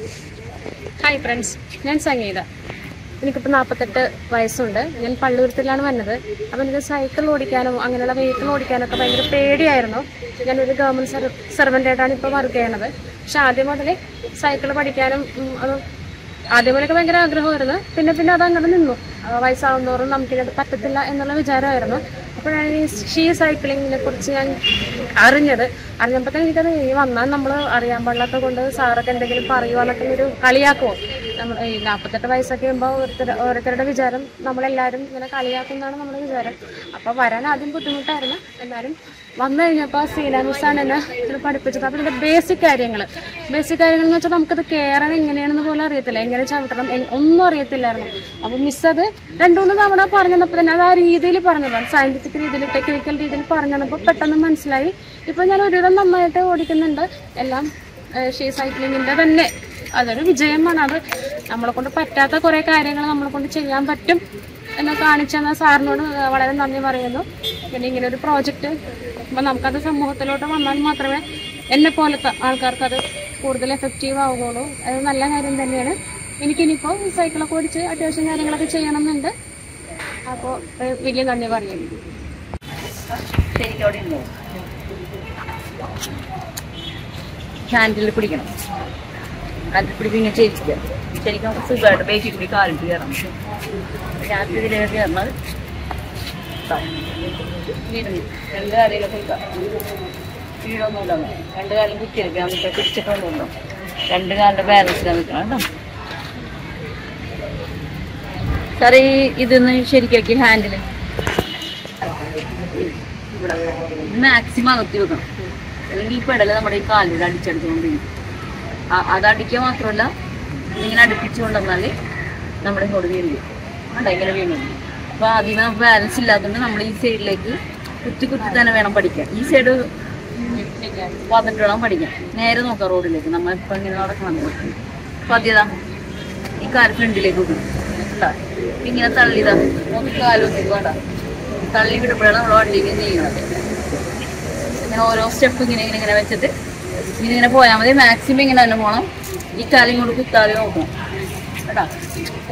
Hi friends ഞാൻ സംഗീത എനിക്കിപ്പോൾ നാൽപ്പത്തെട്ട് വയസ്സുണ്ട് ഞാൻ പള്ളൂരത്തിലാണ് വന്നത് അപ്പോൾ എനിക്ക് സൈക്കിൾ ഓടിക്കാനും അങ്ങനെയുള്ള വെഹിക്കിൾ ഓടിക്കാനൊക്കെ ഭയങ്കര പേടിയായിരുന്നു ഞാനൊരു ഗവൺമെൻറ് സെർ സെർവൻ്റായിട്ടാണ് ഇപ്പോൾ വർക്ക് ചെയ്യണത് പക്ഷെ ആദ്യം മുതൽ സൈക്കിൾ പഠിക്കാനും ഉം, അത് ആദ്യം മുതലൊക്കെ ഭയങ്കര ആഗ്രഹമായിരുന്നു പിന്നെ പിന്നെ അത് അങ്ങനെ നിന്നു ആ, വയസ്സാവും തോറും നമുക്കിത് പറ്റത്തില്ല എന്നുള്ള വിചാരമായിരുന്നു അപ്പോഴാണ് ഈ ഷീ സൈക്ലിങ്ങിനെ കുറിച്ച് ഞാൻ അറിഞ്ഞത് അറിഞ്ഞപ്പോൾ തന്നെ എനിക്കത് ഈ വന്നാൽ നമ്മൾ അറിയാൻ പാടില്ലാത്ത കൊണ്ട് സാറൊക്കെ എന്തെങ്കിലും പറയുവാന്നൊക്കെ ഒരു കളിയാക്കുമോ നമ്മൾ ഈ നാൽപ്പത്തെട്ട് വയസ്സൊക്കെ ആകുമ്പോൾ ഓരോരുത്തർ ഓരോരുത്തരുടെ വിചാരം നമ്മളെല്ലാവരും ഇങ്ങനെ കളിയാക്കുന്നതാണ് നമ്മുടെ വിചാരം അപ്പോൾ വരാൻ ആദ്യം ബുദ്ധിമുട്ടായിരുന്നു എന്നാലും വന്നു കഴിഞ്ഞപ്പോൾ സീന മിസ്സാണ് എന്നെ ഇത് പഠിപ്പിച്ചത് അപ്പോൾ ഇതിൻ്റെ ബേസിക് കാര്യങ്ങൾ ബേസിക് കാര്യങ്ങൾ എന്ന് വെച്ചാൽ നമുക്കത് കയറണം എങ്ങനെയാണെന്ന് പോലും അറിയത്തില്ല എങ്ങനെ ചവിട്ടണം എ- ഒന്നും അറിയത്തില്ലായിരുന്നു അപ്പോൾ മിസ് അത് രണ്ടു മൂന്ന് തവണ പറഞ്ഞു തന്നപ്പോൾ തന്നെ അത് ആ രീതിയിൽ പറഞ്ഞതാണ് സയന്റിഫിക് രീതിയിൽ ടെക്നിക്കൽ രീതിയിൽ പറഞ്ഞു തന്നപ്പോൾ പെട്ടെന്ന് മനസ്സിലായി ഇപ്പോൾ ഞാൻ ഒരുവിധം നന്നായിട്ട് ഓടിക്കുന്നുണ്ട് എല്ലാം ഷീ സൈക്ലിങ്ങിൻ്റെ തന്നെ അതൊരു വിജയമാണ് അത് നമ്മളെ കൊണ്ട് പറ്റാത്ത കുറേ കാര്യങ്ങൾ നമ്മളെ കൊണ്ട് ചെയ്യാൻ പറ്റും എന്ന് കാണിച്ചു തന്ന സാറിനോട് വളരെ നന്ദി പറയുന്നു പിന്നെ ഇങ്ങനെ ഒരു പ്രോജക്റ്റ് അപ്പം നമുക്കത് സമൂഹത്തിലോട്ട് വന്നാൽ മാത്രമേ എന്നെ പോലത്തെ ആൾക്കാർക്ക് അത് കൂടുതൽ എഫക്റ്റീവ് ആവുകയുള്ളൂ അത് നല്ല കാര്യം തന്നെയാണ് എനിക്കിനിപ്പോൾ സൈക്കിളൊക്കെ ഓടിച്ച് അത്യാവശ്യം കാര്യങ്ങളൊക്കെ ചെയ്യണമെന്നുണ്ട് അപ്പോൾ വലിയ നന്ദി പറയുന്നു ശരിക്കും അവിടെ ഉണ്ടോ ഹാൻഡിൽ പിടിക്കണം ഹാൻഡിൽ പിടിച്ച് ഇങ്ങനെ ചെയ്യിക്കുക ശരിക്കും നമുക്ക് സുഖമായിട്ട് ബേക്കിൽ കൂടി കാലിട്ട് കയറണം രാത്രി ഇതിലേക്ക് കയറണത് വീടുന്നു രണ്ട് കാലിലും കൊടുക്കാം വീടൊന്നുമില്ല രണ്ട് കാലം കുത്തിയെടുക്കാം നമുക്ക് പിടിച്ചിട്ടൊന്നുമില്ല രണ്ട് കാലിൻ്റെ ബാലൻസിലാണ് നിൽക്കണം കേട്ടോ സാറേ ഈ ഇതൊന്ന് ശരിക്കാക്കി ഹാൻഡിൽ മാക്സിമം അകത്തി വെക്കണം അല്ലെങ്കിൽ ഈ പെടല് നമ്മുടെ ഈ കാലിൽ അടിച്ചെടുത്തുകൊണ്ടിരിക്കും ആ- അത് അടിക്കുക മാത്രമല്ല ഇങ്ങനെ അടുപ്പിച്ച് കൊണ്ടുവന്നാൽ നമ്മുടെ ഇങ്ങോട്ട് വീഴും കണ്ടോ ഇങ്ങനെ വീണു അപ്പൊ ആദ്യമേ നമുക്ക് ബാലൻസ് ഇല്ലാത്തതുകൊണ്ട് നമ്മൾ ഈ സൈഡിലേക്ക് കുത്തി കുത്തി തന്നെ വേണം പഠിക്കാൻ ഈ സൈഡ് വന്നിട്ട് വേണം പഠിക്കാൻ നേരെ നോക്കാം റോഡിലേക്ക് നമ്മൾ ഇപ്പൊ ഇങ്ങനെ നടക്കണം അപ്പൊ അതെതാ ഈ കാല് ഫ്രണ്ടിലേക്ക് വെക്കണം കണ്ടോ? ഇങ്ങനെ തള്ളിയതാ ഒന്ന് കാലൊന്നും വേണ്ട തള്ളി വിടുമ്പോഴാണ് നമ്മൾ വണ്ടിക്ക് നീങ്ങുന്നത് ഇങ്ങനെ ഓരോ സ്റ്റെപ്പ് ഇങ്ങനെ ഇങ്ങനെ ഇങ്ങനെ വെച്ചിട്ട് ഇങ്ങനെ ഇങ്ങനെ പോയാൽ മതി മാക്സിമം ഇങ്ങനെ തന്നെ പോകണം ഈ കാലും കൊണ്ട് കുത്താതെ നോക്കണം കേട്ടാ